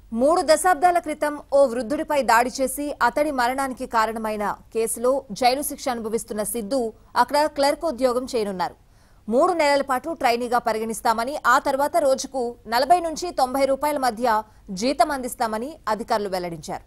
మూడు దశాబ్దాల క్రితం ఓ వృద్ధుడిపై దాడి చేసి అతడి మరణానికి కారణమైన కేసులో జైలు శిక్ష అనుభవిస్తున్న సిద్ధు అక్కడ క్లర్క్ ఉద్యోగం చేయనున్నారు మూడు నెలల పాటు ట్రైనీగా పరిగణిస్తామని ఆ తర్వాత రోజుకు నలభై నుంచి తొంభై రూపాయల మధ్య జీతం అందిస్తామని అధికారులు వెల్లడించారు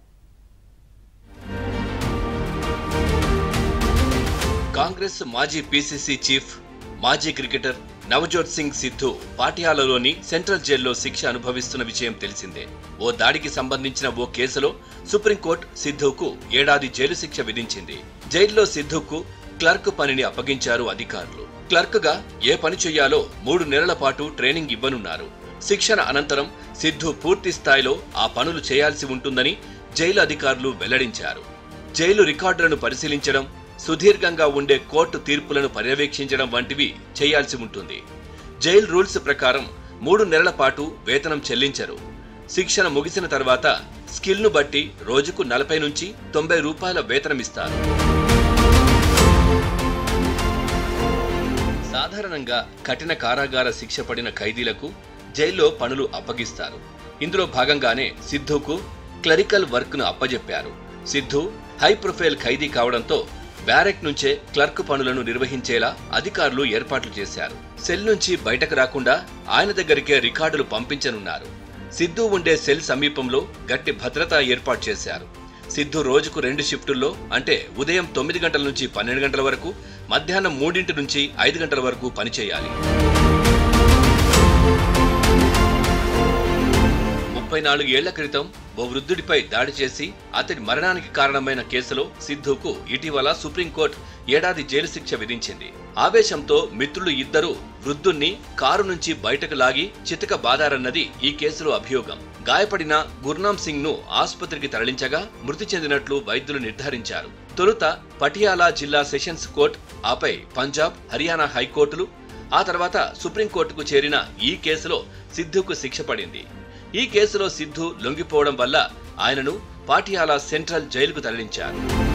కాంగ్రెస్ మాజీ పీసీసీ చీఫ్ మాజీ క్రికెటర్ నవజోత్ సింగ్ సిద్ధు పాటియాలలోని సెంట్రల్ జైల్లో శిక్ష అనుభవిస్తున్న విషయం తెలిసిందే ఓ దాడికి సంబంధించిన ఓ కేసులో సుప్రీంకోర్టు సిద్ధుకు ఏడాది జైలు శిక్ష విధించింది జైల్లో సిద్ధుకు క్లర్క్ పనిని అప్పగించారు అధికారులు క్లర్క్ గా ఏ పని చెయ్యాలో మూడు నెలల పాటు ట్రైనింగ్ ఇవ్వనున్నారు శిక్షణ అనంతరం సిద్ధు పూర్తి స్థాయిలో ఆ పనులు చేయాల్సి ఉంటుందని జైలు అధికారులు వెల్లడించారు జైలు రికార్డులను పరిశీలించడం సుదీర్ఘంగా ఉండే కోర్టు తీర్పులను పర్యవేక్షించడం వంటివి చేయాల్సి ఉంటుంది జైల్ రూల్స్ ప్రకారం మూడు నెలల పాటు వేతనం చెల్లించరు శిక్షణ ముగిసిన తర్వాత స్కిల్ను బట్టి రోజుకు నలభై నుంచి తొంభై రూపాయల వేతనమిస్తారు సాధారణంగా కఠిన కారాగార శిక్ష పడిన ఖైదీలకు జైల్లో పనులు అప్పగిస్తారు ఇందులో భాగంగానే సిద్ధుకు క్లరికల్ వర్క్ ను అప్పజెప్పారు సిద్ధు హై ప్రొఫైల్ ఖైదీ కావడంతో బ్యారెక్ నుంచే క్లర్క్ పనులను నిర్వహించేలా అధికారులు ఏర్పాట్లు చేశారు సెల్ నుంచి బయటకు రాకుండా ఆయన దగ్గరికే రికార్డులు పంపించనున్నారు సిద్ధు ఉండే సెల్ సమీపంలో గట్టి భద్రత ఏర్పాటు చేశారు సిద్ధు రోజుకు రెండు షిఫ్టుల్లో అంటే ఉదయం తొమ్మిది గంటల నుంచి పన్నెండు గంటల వరకు మధ్యాహ్నం మూడింటి నుంచి ఐదు గంటల వరకు పనిచేయాలి ముప్పై నాలుగు ఏళ్ల క్రితం ఓ వృద్ధుడిపై దాడి చేసి అతడి మరణానికి కారణమైన కేసులో సిద్ధుకు ఇటీవల సుప్రీంకోర్టు ఏడాది జైలు శిక్ష విధించింది ఆవేశంతో మిత్రులు ఇద్దరు వృద్ధుణ్ణి కారు నుంచి బయటకు లాగి చితక బాదారన్నది ఈ కేసులో అభియోగం గాయపడిన గుర్నాం సింగ్ ను ఆసుపత్రికి తరలించగా మృతి చెందినట్లు వైద్యులు నిర్ధారించారు తొలుత పటియాలా జిల్లా సెషన్స్ కోర్టు ఆపై పంజాబ్ హర్యానా హైకోర్టులు ఆ తర్వాత సుప్రీంకోర్టుకు చేరిన ఈ కేసులో సిద్ధుకు శిక్ష పడింది ఈ కేసులో సిద్ధు లొంగిపోవడం వల్ల ఆయనను పాటియాలా సెంట్రల్ జైలుకు తరలించారు